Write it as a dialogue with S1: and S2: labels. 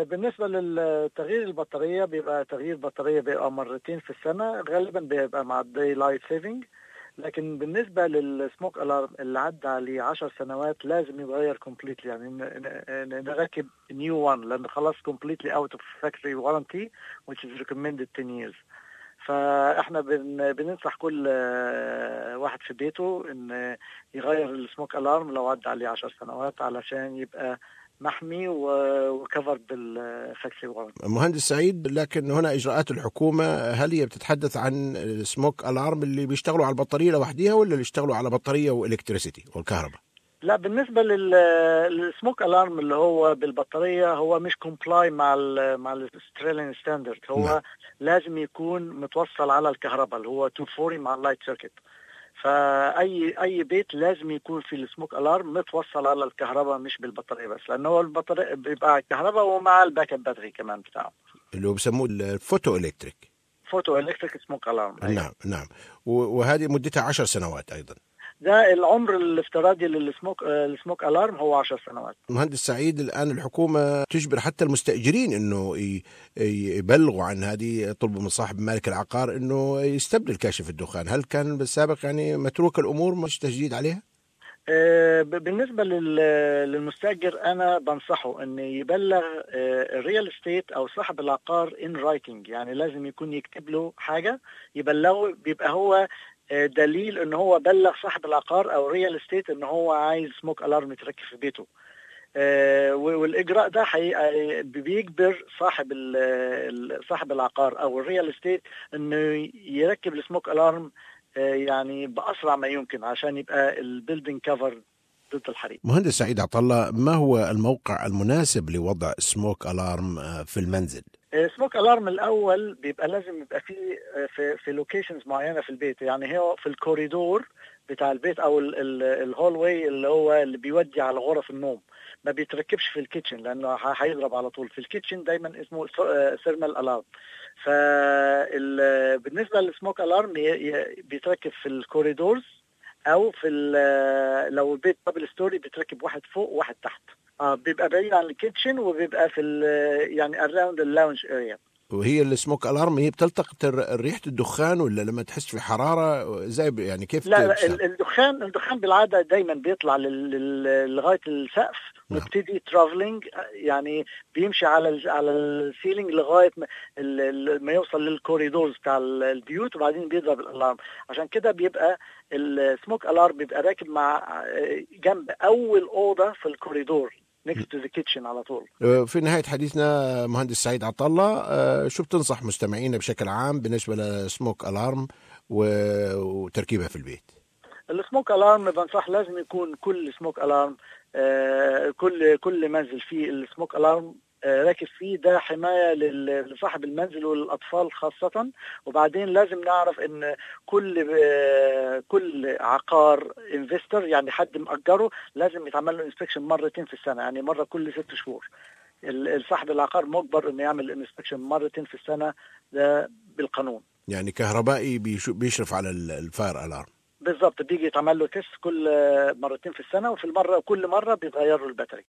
S1: بالنسبة لتغيير البطارية بيبقى تغيير بطارية بيبقى مرتين في السنة غالبا بيبقى مع الداي لايت سيفنج لكن بالنسبة للسموك الارم اللي عدى عليه 10 سنوات لازم يتغير كومبليتلي يعني نركب نيو وان لأنه خلاص كومبليتلي اوت اوف فاكتوري وارنتي which is recommended 10 years فاحنا بن بننصح كل واحد في بيته ان يغير السموك الارم لو عدى عليه 10 سنوات علشان يبقى محمي وكفر بالفاكسي وارنتي
S2: مهندس سعيد لكن هنا اجراءات الحكومه هل هي بتتحدث عن السموك الارم اللي بيشتغلوا على البطاريه لوحدها ولا اللي يشتغلوا على بطاريه والكتريسيتي والكهرباء؟
S1: لا بالنسبة للسموك الارم اللي هو بالبطارية هو مش كومبلاي مع ال مع الاستراليان ستاندرد هو نعم. لازم يكون متوصل على الكهرباء اللي هو 240 مع اللايت سيركت فاي اي بيت لازم يكون في السموك الارم متوصل على الكهرباء مش بالبطاريه بس لانه هو البطاريه بيبقى الكهرباء ومع الباك اب باتري كمان بتاعه
S2: اللي هو بسموه الفوتو الكتريك
S1: فوتو الكتريك سموك الارم
S2: نعم نعم وهذه مدتها 10 سنوات ايضا
S1: ده العمر الافتراضي للسموك السموك الارم هو 10 سنوات
S2: مهندس سعيد الان الحكومه تجبر حتى المستاجرين انه يبلغوا عن هذه يطلبوا من صاحب مالك العقار انه يستبدل كاشف الدخان هل كان بالسابق يعني متروك الامور مش تجديد عليها
S1: بالنسبة للمستأجر أنا بنصحه أن يبلغ الريال استيت أو صاحب العقار إن رايتنج يعني لازم يكون يكتب له حاجة يبلغه بيبقى هو دليل ان هو بلغ صاحب العقار او ريال استيت ان هو عايز سموك الارم يتركب في بيته آه والاجراء ده حقيقه بيجبر صاحب صاحب العقار او الريال استيت انه يركب السموك الارم آه يعني باسرع ما يمكن عشان يبقى البيلدينج كفر ضد الحريق.
S2: مهندس سعيد عطله ما هو الموقع المناسب لوضع سموك الارم في المنزل؟
S1: سموك الارم الاول بيبقى لازم يبقى في في في لوكيشنز معينه في البيت يعني هو في الكوريدور بتاع البيت او الهول واي اللي هو اللي بيودي على غرف النوم ما بيتركبش في الكيتشن لانه هيضرب على طول في الكيتشن دايما اسمه ثيرمال الارم فبالنسبه للسموك الارم بيتركب في الكوريدورز او في لو البيت دبل ستوري بيتركب واحد فوق وواحد تحت اه بيبقى بعيد عن الكيتشن وبيبقى في يعني اراوند اللاونج اريا
S2: وهي السموك الارم هي بتلتقط ريحه الدخان ولا لما تحس في حراره زي يعني كيف
S1: لا, لا الدخان الدخان بالعاده دايما بيطلع لغايه السقف ويبتدي ترافلينج يعني بيمشي على على السيلينج لغايه ما, ما يوصل للكوريدورز بتاع البيوت وبعدين بيضرب الالارم عشان كده بيبقى السموك الارم بيبقى راكب مع جنب اول اوضه في الكوريدور نيكست تو ذا كيتشن على طول
S2: في نهايه حديثنا مهندس سعيد عطله شو بتنصح مستمعينا بشكل عام بالنسبه لسموك الارم وتركيبها في البيت
S1: السموك الارم بنصح لازم يكون كل سموك الارم كل كل منزل فيه السموك الارم راكب فيه ده حمايه لصاحب المنزل وللاطفال خاصه وبعدين لازم نعرف ان كل كل عقار انفستر يعني حد مأجره لازم يتعمل له انسبكشن مرتين في السنه يعني مره كل ست شهور صاحب العقار مجبر انه يعمل انسبكشن مرتين في السنه ده بالقانون
S2: يعني كهربائي بيشرف على الفاير الارم
S1: بالظبط بيجي يتعمل له تيست كل مرتين في السنه وفي المره كل مره بيتغير له الباتري